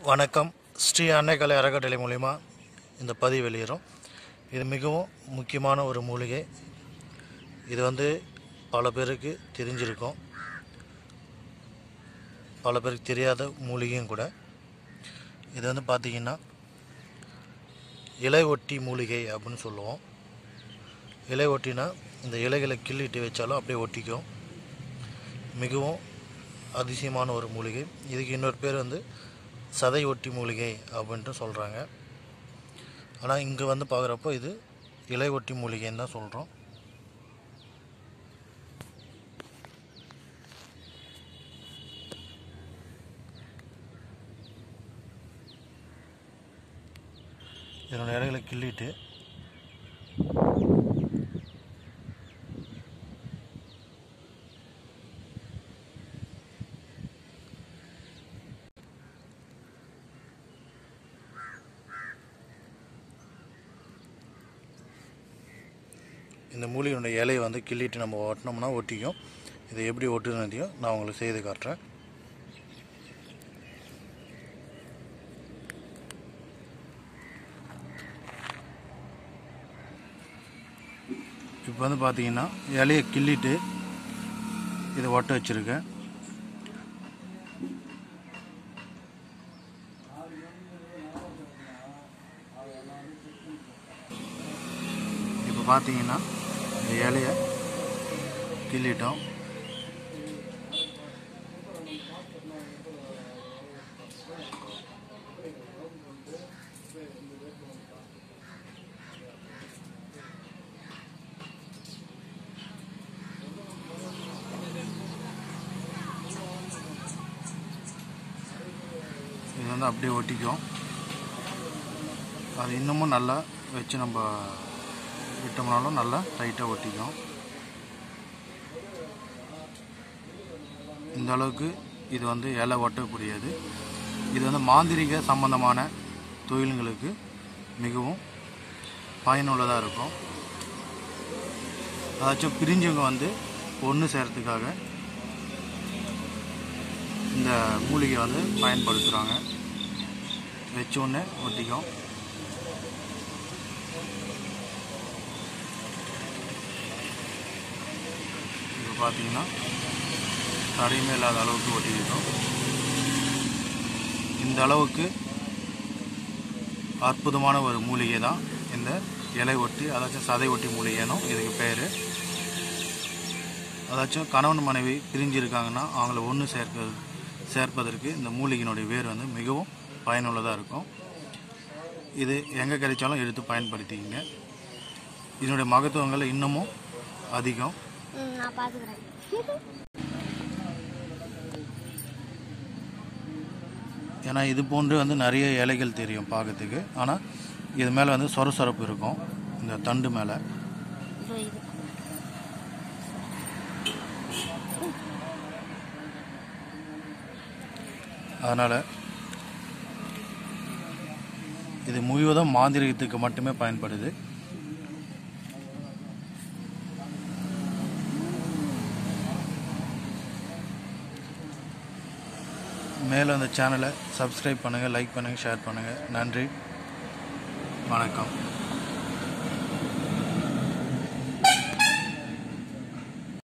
வணக்கம் ஸ்ரீ அன்னைக்கலை அறக்கட்டளை மூலிமா இந்த பதிவு வெளியிடும் இது மிகவும் முக்கியமான ஒரு மூலிகை இது வந்து பல பேருக்கு தெரிஞ்சிருக்கும் பல பேருக்கு தெரியாத மூலிகையும் கூட இது வந்து பார்த்திங்கன்னா இலை ஒட்டி மூலிகை அப்படின்னு சொல்லுவோம் இலை ஒட்டினா இந்த இலைகளை கிள்ளிட்டு வச்சாலும் அப்படியே ஒட்டிக்கும் மிகவும் அதிசயமான ஒரு மூலிகை இதுக்கு இன்னொரு பேர் வந்து சதை ஒட்டி மூலிகை அப்படின்ட்டு சொல்கிறாங்க ஆனால் இங்கே வந்து பார்க்குறப்போ இது இலை ஒட்டி மூலிகைன்னு தான் சொல்கிறோம் இதனோட இலைகளை கிள்ளிட்டு இந்த மூலிகையோட இலையை வந்து கிள்ளிட்டு நம்ம ஒட்டினோம்னா ஒட்டிக்கும் இதை எப்படி ஒட்டுனதையும் நான் உங்களுக்கு செய்து காட்டுறேன் இப்போ வந்து பார்த்தீங்கன்னா இலையை கிள்ளிட்டு இதை ஒட்ட வச்சுருக்கேன் இப்போ பார்த்தீங்கன்னா இந்த இலையை கிள்ளிட்டோம் இது வந்து அப்படியே ஒட்டிக்கும் அது இன்னமும் நல்லா வச்சு நம்ம விட்டோம்னாலும் நல்லா டைட்டாக ஒட்டிக்கும் இந்த அளவுக்கு இது வந்து இலை ஒட்டக்கூடியது இது வந்து மாந்திரிக சம்பந்தமான தொழில்களுக்கு மிகவும் பயனுள்ளதாக இருக்கும் அதாச்சும் பிரிஞ்சவங்க வந்து ஒன்று சேர்றதுக்காக இந்த மூலிகை வந்து பயன்படுத்துகிறாங்க வச்ச உடனே ஒட்டிக்கும் இப்போ பார்த்தீங்கன்னா தடையுமே இல்லாத அளவுக்கு ஒட்டிக்கிட்டோம் இந்த அளவுக்கு அற்புதமான ஒரு மூலிகை தான் இந்த இலை ஒட்டி அதாச்சும் சதை ஒட்டி மூலிகைனும் இதுக்கு பேர் அதாச்சும் கணவன் மனைவி பிரிஞ்சிருக்காங்கன்னா அவங்கள ஒன்று சேர்க்க சேர்ப்பதற்கு இந்த மூலிகையினுடைய வேர் வந்து மிகவும் பயனுள்ளதாக இருக்கும் இது எங்கே கிடைச்சாலும் எடுத்து பயன்படுத்திக்கங்க இதனுடைய மகத்துவங்கள் இன்னமும் அதிகம் ம், நான் பார்த்துக்கிறேன் ஏன்னா இது போன்று வந்து நிறைய இலைகள் தெரியும் பார்க்கறதுக்கு ஆனால் இது மேலே வந்து சொரசொரப்பு இருக்கும் இந்த தண்டு மேலே இதோ இது அதனால் இது முழுவதும் மாந்திரிகத்துக்கு மட்டுமே பயன்படுது மேலும் அந்த சேனலை சப்ஸ்கிரைப் பண்ணுங்கள் லைக் பண்ணுங்கள் ஷேர் பண்ணுங்கள் நன்றி வணக்கம்